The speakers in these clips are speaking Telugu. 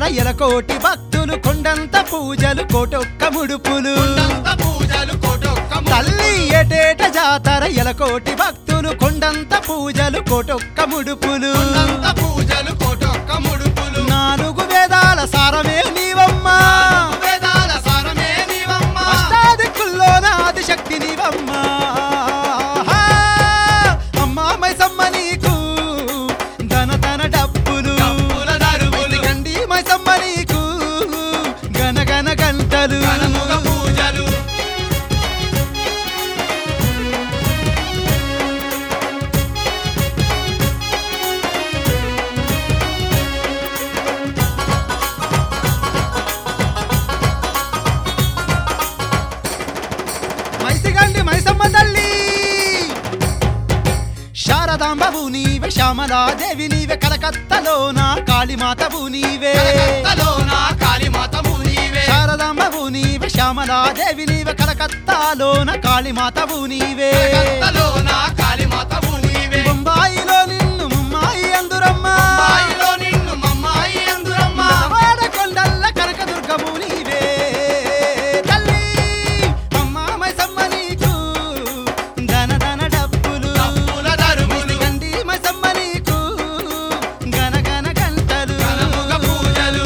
ఎలకోటి భక్తులు కొండంత పూజలు కోటొక్క ముడుపులు కొండంత పూజలు కోటొక్క ము- తల్లి ఏటేట జాతర ఎలకోటి భక్తులు కొండంత పూజలు కోటొక్క ముడుపులు కొండంత పూజలు కోటొక్క ముడుపులు నాలుగు వేదాల సారమే నీవమ్మా వేదాల సారమే నీవమ్మ అష్టాదిక్కుల్లోన ఆదిశక్తి నీవమ్మా అమ్మా మైసమ్మ నీకు ధన ధన డప్పులు డప్పుల దరువులు. గండి మైసమ్మ నీకు గన గన గంటలు కనముగ పూజలు మైసిగండి మైసమ్మ తల్లి శారదాంబవు నీవే శ్యామలాదేవి నీవే కలకత్తలోన కాళీమాతవు నీవే కలకత్తలోన కాళీమాతవు నీవే శారదాంబవు నీవే శ్యామలాదేవి నీవే కలకత్తాలోన కాళీమాతవు నీవే కలకత్తలోన కాళీమాతవు నీవే బొంబాయిలో నిన్ను ముమ్మాయి అందురమ్మ బాయిలో నిన్ను మమ్మాయి అందురమ్మ వాడకొండల్ల కనకదుర్గము నీవే తల్లి అమ్మా మైసమ్మ నీకు ధన ధన డప్పులు డప్పుల దరువులు. గండి మైసమ్మ నీకు గన గన గంటలు కనముగ పూజలు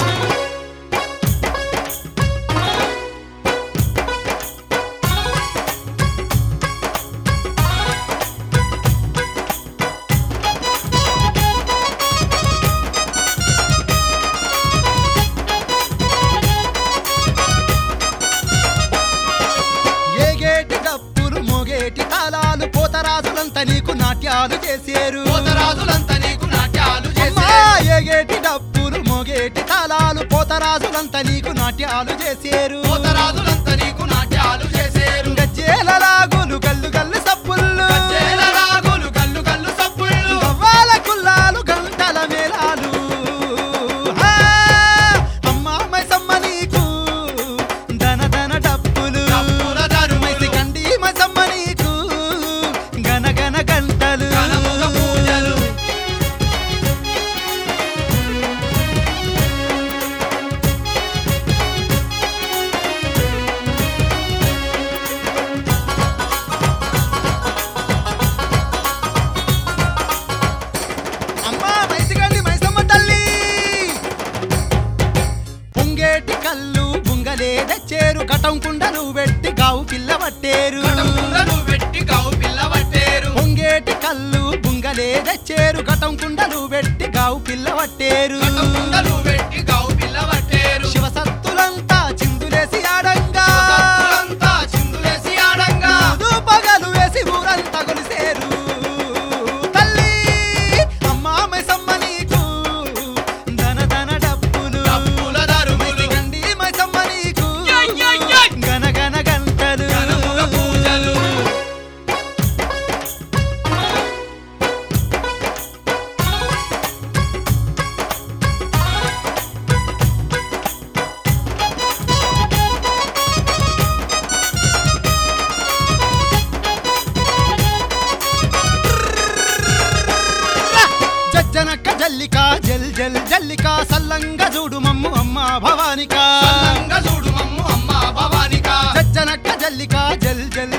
ఏగేటి డప్పులు మోగేటి తాళాలు పోతరాజులంతా నీకు నాట్యాలు చేసేరు పోతరాజులంతా నీకు నాట్యాలు అమ్మా, చేసే ఏగేటి డప్పులు మోగేటి తాళాలు పోతరాజులంతా నీకు నాట్యాలు చేసేరు పోతరాజులంతా నీకు నాట్యాలు చేసేరు గజ్జేల లాగులు గల్లు గల్లు సప్పుళ్ళు చేల రాగులు గల్లు గల్లు సప్పుళ్ళు గవ్వాల కుల్లాలు గంటల మేళాలు హా! అమ్మా మైసమ్మ నీకు ధన ధన డప్పులు డప్పుల దరువులు. మైసి కండి మైసమ్మ నీకు గన గన గంటలు కనముగ పూజలు అమ్మా మైసిగండి మైసమ్మ తల్లి పొంగేటి కళ్ళు బుంగలే తెచ్చేరు కటం కుండలు పెట్టి గావు పిల్ల పట్టేరు కటములను పెట్టి గావు పిల్ల పట్టేరు పొంగేటి కళ్ళు బుంగలే తెచ్చేరు కటం కుండలు పెట్టి గావు పిల్ల పట్టేరు కటములను పెట్టి గావు పిల్ల పట్టేరు శివసత్తులంతా చిందులేసి ఆడంగా శివసత్తులంతా చిందులేసి ఆడంగా ఊదు పగలు వేసి ఊరంతా కొలిసేరు తల్లి అమ్మా మైసమ్మ నీకు ధన ధన డప్పులు డప్పుల దరువులు. గండి మైసమ్మ నీకు యయ్ యయ్ యయ్. గన గన గంటలు కనముగ పూజలు జజ్జనక్క జల్లిక జల్ జల్ జల్లిక సల్లంగ చూడు మమ్ము అమ్మ భవానిక సల్లంగా చూడు మమ్ము అమ్మ భవానిక జజ్జనక్క జల్లిక జల్ జల్